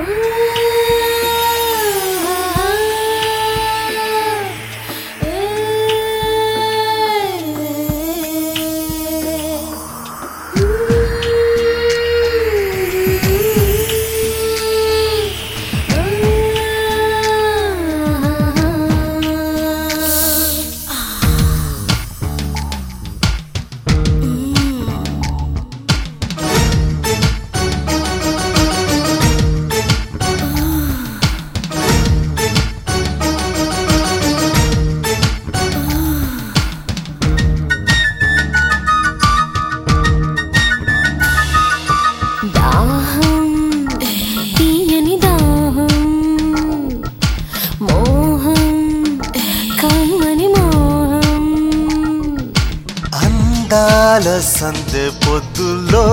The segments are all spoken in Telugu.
దాహం తీయని దాహం మోహం కమ్మని మోహం అందాల సందె పొద్దులో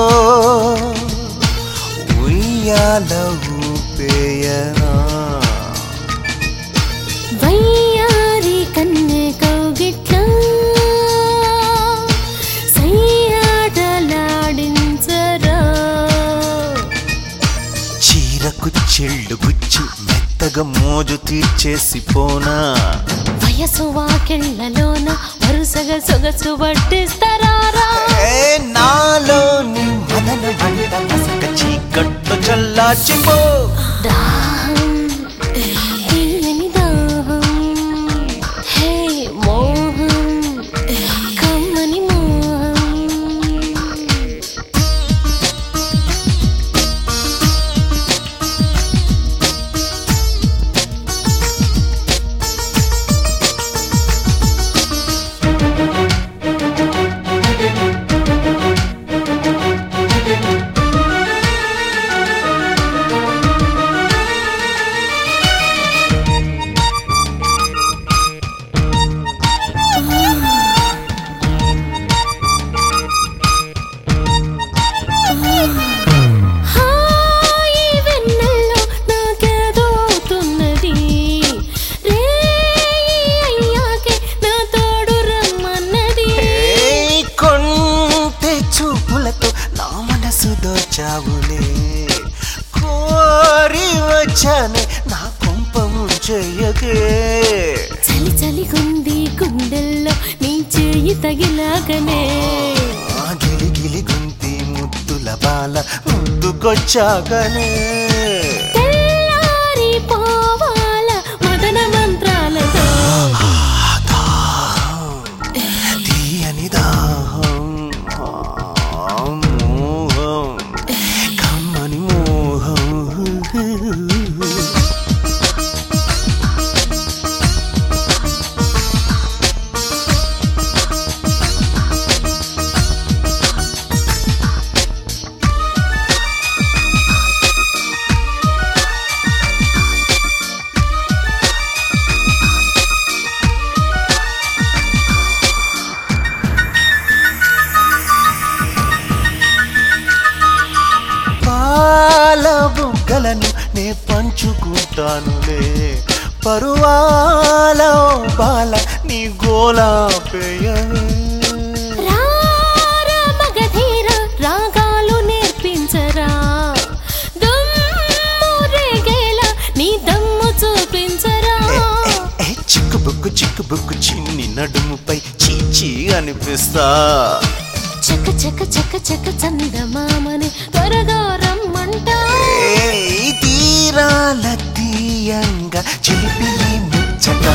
ఉయ్యాల ఊపేయనా వయ్యారి కన్నె కౌగిట్ల సయ్యాటలాడించరా చీరకు చెళ్ళు గుచ్చి మెత్తగా మోజు తీర్చేసి పోనా వయసు వాకిళ్లలోన వరుసగా సొగసు వడ్డిస్తారా ఏ నాలోని మదన మంట మసక చీకట్లు చల్లార్చిపో దాహం తీయని దాహం హే మోహం కమ్మని మోహం హాయి వెన్నెల్లో నాకేదవుతున్నది రేయి అయ్యాకే నా తోడు రమ్మన్నది ఏ కొంటె చూపులతో నా మనసు దోచావులే కోరి వచ్చానే నా కొంపము చెయ్యకే చలి చలి గుంది గుండెల్లో నీ చేయి తగిలాగనే ఆ గిలి గిలి గుంతి ముద్దుల బాల ముద్దుకొచ్చాకనే తెల్లారి పోవాల మదన మంత్రాలతో తీయని దాహం ఆ మోహం కమ్మని మోహం పాల బుగ్గలను నే పంచుకుంటానులే పరువాల బాల నీ గోలా పేయవే రారా మగధీర రాగాలు నేర్పించరా దమ్ము రేగేలా నీ దమ్ము చూపించరా ఏ చిక్కు బుక్కు చిక్కు బుక్కు చిన్ని నడుముపై చీచి అనిపిస్తా చక చక చక చక చందమామని త్వరగా రమ్మంట ఏ తీరాల తీయంగా చిలిపి ఈ ముచ్చట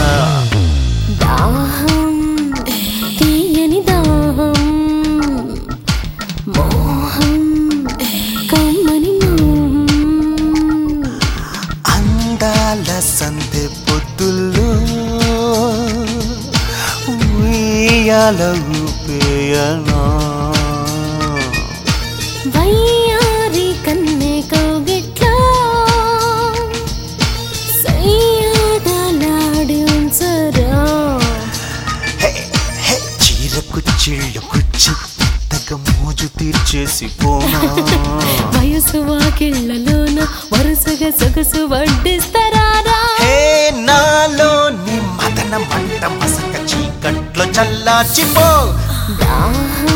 దాహం తీయని దాహం మోహం కమ్మని మోహం అందాల సందె పొద్దుల్లో ఉయ్యాల ఊపేయనా వయ్యారి కన్నె కౌగిట్ల సయ్యాటలాడించరా హే, హే, చీరకు చిళ్ళు కుచ్చి పెద్దగా మోజు తీర్చేసి పోనా వయసు వాకిళ్లలోన వరుసగా సొగసు వడ్డిస్తారా హే నాలో నీ మదన మంట మసక చీకట్లో చల్లార్చిపో దాహం